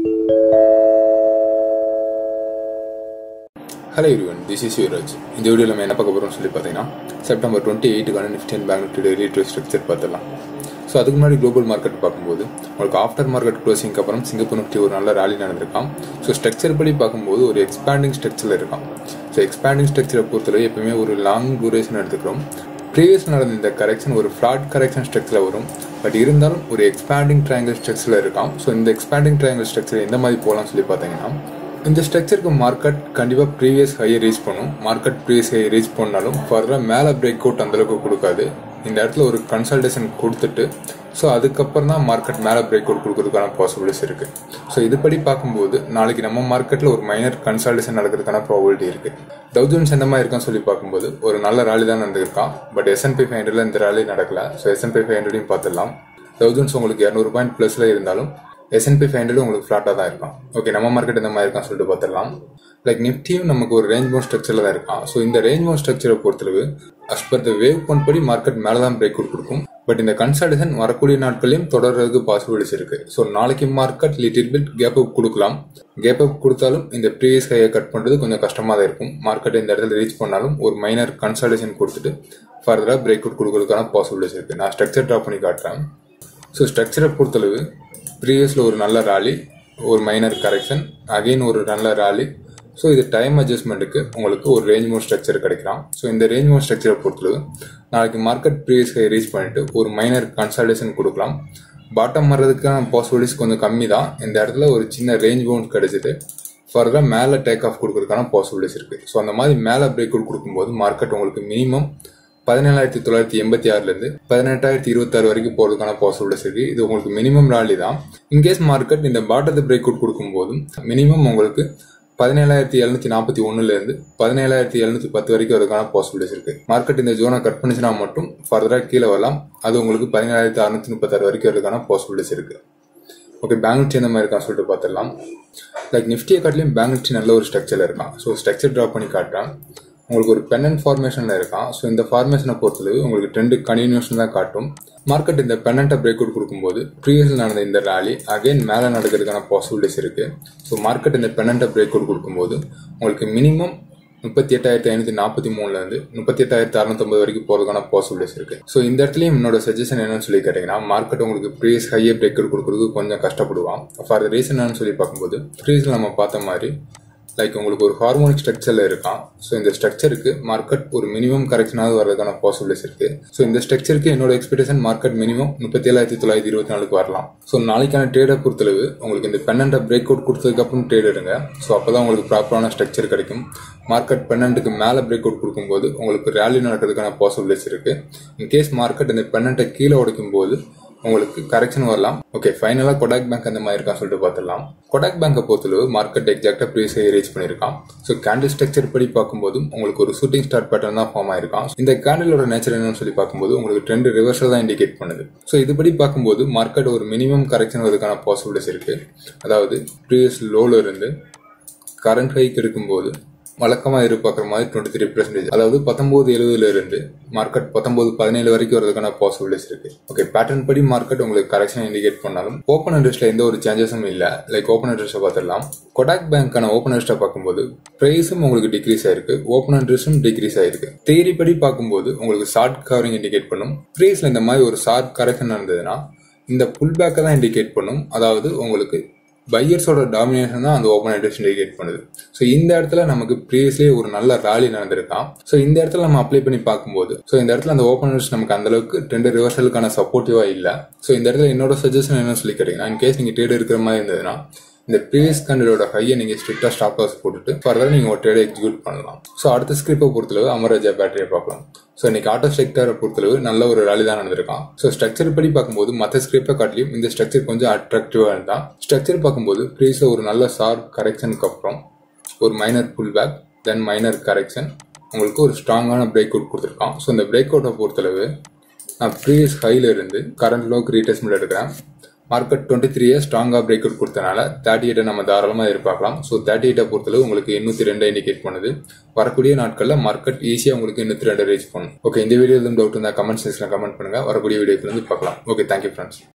hello everyone this is Yuvraj இந்த வீடியோவில் நம்ம என்ன பார்க்க போகிறோம்னு சொல்லி பார்த்தீங்கன்னா செப்டம்பர் டுவெண்ட்டி எயிட்டுக்கான Nifty and bank Nifty daily trade structure பார்த்துடலாம் ஸோ அதுக்கு முன்னாடி குளோபல் மார்க்கெட் பார்க்கும்போது உங்களுக்கு ஆஃப்டர் மார்க்கெட் க்ளோசிங்க்கு அப்புறம் சிங்கப்பூர் நிஃப்டி ஒரு நல்ல ரேலி நடந்திருக்கான் ஸோ ஸ்ட்ரக்சர் படி பார்க்கும்போது ஒரு எக்ஸ்பேண்டிங் ஸ்ட்ரக்சரில் இருக்கான் ஸோ எக்ஸ்பேண்டிங் ஸ்ட்ரக்சரை பொறுத்தவரை எப்பவுமே ஒரு லாங் டூரேஷன் எடுத்துக்கிறோம் ப்ரீவியஸ் நடந்த இந்த கரெக்ஷன் ஒரு ஃப்ளாட் கரெக்ஷன் ஸ்ட்ரக்சரில் வரும் பட் இருந்தாலும் ஒரு எக்ஸ்பேண்டிங் ட்ரையாங்கிள் ஸ்ட்ரக்சரில் இருக்கான் ஸோ இந்த எக்ஸ்பேண்டிங் ட்ரையாங்கிள் ஸ்ட்ரக்சர் எந்த மாதிரி போகலாம்னு சொல்லி பார்த்தீங்கன்னா இந்த ஸ்ட்ரக்சருக்கு மார்க்கெட் கண்டிப்பாக ப்ரீவியஸ் ஹையை ரீச் பண்ணும் மார்க்கெட் ப்ரீவியஸ் ஹையை ரீச் பண்ணாலும் ஃபர்தராக மேலே பிரேக் அவுட் அந்தளவுக்கு கொடுக்காது இந்த இடத்துல ஒரு கன்சல்டேஷன் கொடுத்துட்டு ஸோ அதுக்கப்புறம் தான் மார்க்கெட் மேலே பிரேக் அவுட் கொடுக்கறதுக்கான பாசிபிலிட்டிஸ் இருக்குது ஸோ இதுபடி பார்க்கும்போது நாளைக்கு நம்ம மார்க்கெட்டில் ஒரு மைனர் கன்சல்டேஷன் நடக்கிறதுக்கான ப்ராபிலிட்டி இருக்குது டவுஜன்ஸ் எந்த மாதிரி இருக்கான்னு சொல்லி பார்க்கும்போது ஒரு நல்ல ராலி தான் நடந்திருக்கான் பட் எஸ்என்பி ஃபைவ் ஹண்ட்ரட்ல இந்த ராலி நடக்கல ஸோ எஸ்என்பி ஃபைவ் ஹண்ட்ரடையும் பார்த்துடலாம் தௌசண்ட்ஸ் உங்களுக்கு இரநூறு பாயிண்ட் ப்ளஸில் இருந்தாலும் எஸ்என்பி ஃபைவ் ஹண்ட்ரட் உங்களுக்கு ஃப்ளாட்டாக தான் இருக்கும் ஓகே நம்ம மார்க்கெட் இந்த மாதிரி இருக்கான்னு சொல்லிட்டு பார்த்துடலாம் லைக் நிஃப்டியும் நமக்கு ஒரு ரேஞ்ச் பவுன் ஸ்ட்ரக்சரில் தான் இருக்கான் ஸோ இந்த ரேஞ்ச் பவுன் ஸ்ட்ரக்சரை பொறுத்தளவு as per the wave bound படி மார்க்கெட் மேலே தான் பிரேக் அவுட் கொடுக்கும் பட் இந்த கன்சல்டேஷன் வரக்கூடிய நாட்களையும் தொடர்றதுக்கு பாசிபிலிட்டிஸ் இருக்கு ஸோ நாளைக்கு market little bit gap up கொடுக்கலாம் கேப் அப் கொடுத்தாலும் இந்த ப்ரீவியஸ் ஹையை கட் பண்ணுறது கொஞ்சம் கஷ்டமாக தான் இருக்கும் மார்க்கெட் இந்த இடத்துல ரீச் பண்ணாலும் ஒரு மைனர் கன்சல்டேஷன் கொடுத்துட்டு ஃபர்தராக பிரேக் அவுட் கொடுக்கறதுக்கான பாசிபிலிட்டிஸ் இருக்கு நான் ஸ்ட்ரக்சர் ட்ரா பண்ணி காட்டுறேன் ஸோ ஸ்ட்ரக்சரை பொறுத்தளவு ப்ரீவியஸில் ஒரு நல்ல ராலி ஒரு மைனர் கரெக்ஷன் அகெயின் ஒரு நல்ல ராலி ஸோ இது டைம் அட்ஜஸ்ட்மெண்ட்டுக்கு உங்களுக்கு ஒரு ரேஞ்ச் மோட் ஸ்ட்ரக்சர் கிடைக்கலாம் ஸோ இந்த ரேஞ்ச் மோட் ஸ்ட்ரக்சரை பொறுத்தளவு நாளைக்கு மார்க்கெட் ப்ரீவியஸ் ஹை ரீச் பண்ணிட்டு ஒரு மைனர் கன்சல்டேஷன் கொடுக்கலாம் பாட்டம் வர்றதுக்கான பாசிபிலிட்டிஸ் கொஞ்சம் கம்மி தான் இந்த இடத்துல ஒரு சின்ன ரேஞ்ச் பவுண்ட் கிடைச்சிட்டு ஃபர்தராக மேலே டேக் ஆஃப் கொடுக்கறதுக்கான பாசிபிலிட்டிஸ் இருக்குது ஸோ அந்த மாதிரி மேலே பிரேக் அவுட் கொடுக்கும்போது மார்க்கெட் உங்களுக்கு மினிமம் பதினேழாயிரத்தி தொள்ளாயிரத்தி எண்பத்தி ஆறுலேருந்து பதினெட்டாயிரத்தி இருபத்தாறு வரைக்கும் போகிறதுக்கான பாசிபிலிட்டிஸ் இருக்குது இது உங்களுக்கு மினிமம் ராலி தான் இன்கேஸ் மார்க்கெட் இந்த பாட்டத்தை பிரேக் அவுட் கொடுக்கும்போதும் மினிமம் உங்களுக்கு பதினேழாயிரத்தி எழுநூத்தி நாற்பத்தி ஒன்னுலேருந்து பதினேழாயிரத்தி எழுநூத்தி பத்து வரைக்கும் வரதுக்கான பாசிபிலிட்டிஸ் இருக்கு மார்க்கெட் இந்த ஜோனை கட் பண்ணிச்சுனா மட்டும் ஃபர்தராக கீழே வரலாம் அது உங்களுக்கு பதினேழாயிரத்தி அறுநூத்தி முப்பத்தாறு வரைக்கும் வரதுக்கான பாசிபிலிட்டிஸ் இருக்கு ஓகே பேங்க் நிஃப்டி எந்த மாதிரி இருக்கான்னு சொல்லிட்டு பார்த்துடலாம் லைக் நிஃப்டியை காட்டிலையும் பேங்க் நிஃப்டி நல்ல ஒரு ஸ்ட்ரக்சரில் இருக்கான் ஸோ ஸ்ட்ரக்சர் ட்ரா பண்ணி காட்டுறேன் உங்களுக்கு ஒரு பென்னன் ஃபார்மேஷனில் இருக்கான் ஸோ இந்த ஃபார்மேஷனை பொறுத்தளவு உங்களுக்கு ட்ரெண்டு கண்டினியூஷன் தான் காட்டும் மார்க்கெட் இந்த பென்னண்ட்டை பிரேக் அவுட் கொடுக்கும்போது ப்ரீவியஸில் நடந்த இந்த ரேலி அகைன் மேலே நடக்கிறதுக்கான பாசிபிலிட்டிஸ் இருக்குது ஸோ மார்க்கெட் இந்த பென்னண்ட்டை பிரேக் அவுட் கொடுக்கும்போது உங்களுக்கு மினிமம் முப்பத்தி எட்டாயிரத்தி ஐநூற்றி நாற்பத்தி மூணுலேருந்து முப்பத்தி எட்டாயிரத்தி அறுநூத்தொம்பது வரைக்கும் போகிறதுக்கான பாசிபிலிட்டிஸ் இருக்குது ஸோ இந்த இடத்துலையும் என்னோட சஜஷன் என்னன்னு சொல்லி கேட்டிங்கன்னா மார்க்கெட் உங்களுக்கு ப்ரீஸ் ஹையே பிரேக் அவுட் கொடுக்குறதுக்கு கொஞ்சம் கஷ்டப்படுவான் ஃபார் த ரீசன் என்னன்னு சொல்லி பார்க்கும்போது ப்ரீஸில் நம்ம பார்த்த மாதிரி லைக் உங்களுக்கு ஒரு ஹார்மோனிக் ஸ்ட்ரக்சரில் இருக்கான் ஸோ இந்த ஸ்ட்ரக்சருக்கு மார்க்கெட் ஒரு மினிமம் கரெக்ஷனாவது வரதுக்கான பாசிபிலிட்டிஸ் இருக்கு ஸோ இந்த ஸ்ட்ரக்சருக்கு என்னோட எக்ஸ்பெக்டேஷன் மார்க்கெட் மினிமம் முப்பத்தி ஏழாயிரத்தி தொள்ளாயிரத்தி இருபத்தி நாலுக்கு வரலாம் ஸோ நாளைக்கான ட்ரேடை பொறுத்தளவு உங்களுக்கு இந்த பென்னண்ட்டை பிரேக் அவுட் கொடுத்ததுக்கு அப்புறம் ட்ரேட் எடுங்க ஸோ அப்போ உங்களுக்கு ப்ராப்பரான ஸ்ட்ரக்சர் கிடைக்கும் மார்க்கெட் பென்னண்ட்டுக்கு மேலே பிரேக் அவுட் கொடுக்கும்போது உங்களுக்கு ரேலி நடக்கிறதுக்கான பாசிபிலிட்டிஸ் இருக்கு இன்கேஸ் மார்க்கெட் இந்த பென்னண்ட்டை கீழே உடைக்கும் போது உங்களுக்கு கரெக்ஷன் வரலாம் ஓகே ஃபைனலாக கொடாக் பேங்க் அந்த மாதிரி இருக்கான்னு சொல்லிட்டு பார்த்துடலாம் கொடாக் பேங்கை பொறுத்தளவு மார்க்கெட் எக்ஸாக்டாக ப்ரீஸ் ரீச் பண்ணியிருக்கான் ஸோ கேண்டில் ஸ்ட்ரக்சர் படி பார்க்கும்போது உங்களுக்கு ஒரு ஷூட்டிங் ஸ்டார்ட் பேட்டர்ன் தான் ஃபார்ம் ஆயிருக்கான் இந்த கேண்டிலோட நேச்சர் என்னன்னு சொல்லி பார்க்கும்போது உங்களுக்கு ட்ரெண்ட் ரிவர்ஸில் தான் இண்டிகேட் பண்ணுது ஸோ இதுபடி பார்க்கும்போது மார்க்கெட் ஒரு மினிமம் கரெக்ஷன் வரதுக்கான பாசிபிலிட்டிஸ் இருக்கு அதாவது ப்ரீவியஸ் லோல இருந்து கரண்ட் ஹைக்கு இருக்கும்போது வழக்கமாக எதிர்பார்க்குற மாதிரி டுவெண்ட்டி த்ரீ பர்சன்டேஜ் அதாவது பத்தொன்பது எழுபதுல இருந்து மார்க்கெட் பத்தொன்பது பதினேழு வரைக்கும் வரதுக்கான பாசிபிலிட்டிஸ் இருக்கு ஓகே பேட்டர்ன் படி மார்க்கெட் உங்களுக்கு கரெக்ஷன் இண்டிகேட் பண்ணாலும் ஓப்பன் இன்ட்ரெஸ்ட்ல எந்த ஒரு சேஞ்சஸும் இல்லை லைக் ஓப்பன் இன்ட்ரெஸ்ட்டை பார்த்துடலாம் கொடாக் பேங்க்கான ஓப்பன் இன்ட்ரெஸ்ட்டை பார்க்கும்போது பிரைஸும் உங்களுக்கு டிக்ரீஸ் ஆயிருக்கு ஓப்பன் இன்ட்ரெஸ்டும் டிக்ரீஸ் ஆயிருக்கு தேரி படி பார்க்கும்போது உங்களுக்கு ஷார்ட் கவரிங் இண்டிகேட் பண்ணும் பிரைஸ்ல இந்த மாதிரி ஒரு ஷார்ட் கரெக்ஷன் நடந்ததுன்னா இந்த புல் பேக்கை தான் இண்டிகேட் பண்ணும் அதாவது உங்களுக்கு பையர்ஸோட டாமினேஷன் தான் அந்த ஓப்பன் இன்ட்ரெஸ்ட் இண்டிகேட் பண்ணுது ஸோ இந்த இடத்துல நமக்கு ப்ரீவியஸ்லேயே ஒரு நல்ல ராலி நடந்திருக்கான் ஸோ இந்த இடத்துல நம்ம அப்ளை பண்ணி பார்க்கும்போது ஸோ இந்த இடத்துல அந்த ஓப்பன் இன்ட்ரெஸ்ட் நமக்கு அந்த அளவுக்கு ட்ரெண்ட் ரிவர்சலுக்கான சப்போர்ட்டிவா இல்லை ஸோ இந்த இடத்துல என்னோட சஜஷன் என்ன சொல்லி கேட்டீங்கன்னா இன் கேஸ் நீங்கள் ட்ரேட் இருக்கிற மாதிரி இருந்ததுன்னா இந்த ப்ரீவியஸ் கண்டலோட ஹையை நீங்கள் ஸ்ட்ரிக்டாக ஸ்டாப் லாஸ் போட்டுட்டு ஃபர்தர் நீங்கள் ஒரு ட்ரேடை எக்ஸிக்யூட் பண்ணலாம் ஸோ அடுத்த ஸ்கிரிப்பை பொறுத்தளவு அமராஜா பேட்டரியை பார்க்கலாம் ஸோ இன்னைக்கு ஆட்டோ செக்டரை பொறுத்தளவு நல்ல ஒரு ராலி தான் நடந்திருக்கான் ஸோ ஸ்ட்ரக்சர் படி பார்க்கும்போது மற்ற ஸ்கிரிப்பை காட்டிலையும் இந்த ஸ்ட்ரக்சர் கொஞ்சம் அட்ராக்டிவாக இருந்தா ஸ்ட்ரக்சர் பார்க்கும்போது ப்ரீஸில் ஒரு நல்ல ஷார்ப் கரெக்ஷனுக்கு அப்புறம் ஒரு minor pull back then minor correction உங்களுக்கு ஒரு ஸ்ட்ராங்கான பிரேக் அவுட் கொடுத்துருக்கான் ஸோ இந்த பிரேக் அவுட்டை பொறுத்தளவு நான் ப்ரீவியஸ் ஹைல இருந்து கரண்ட் லோக்கு ரீடெஸ்ட்மெண்ட் எடுக்கிறேன் மார்க்கெட் டுவெண்ட்டி த்ரீயே ஸ்ட்ராங்காக பிரேக் அவுட் கொடுத்தனால தேர்ட்டி எயிட்டை நம்ம தாராளமாக எதிர்பார்க்கலாம் ஸோ தேர்ட்டி எயிட்டை பொறுத்தளவு உங்களுக்கு எண்ணூற்றி ரெண்டை இண்டிகேட் பண்ணுது வரக்கூடிய நாட்களில் மார்க்கெட் ஈஸியாக உங்களுக்கு எண்ணூற்றி ரெண்டு ரீச் பண்ணும் ஓகே இந்த வீடியோ எதுவும் டவுட் இருந்தால் கமெண்ட் செக்ஷனில் கமெண்ட் பண்ணுங்க வரக்கூடிய வீடியோக்கு வந்து பார்க்கலாம் ஓகே தேங்க்யூ ஃப்ரெண்ட்ஸ்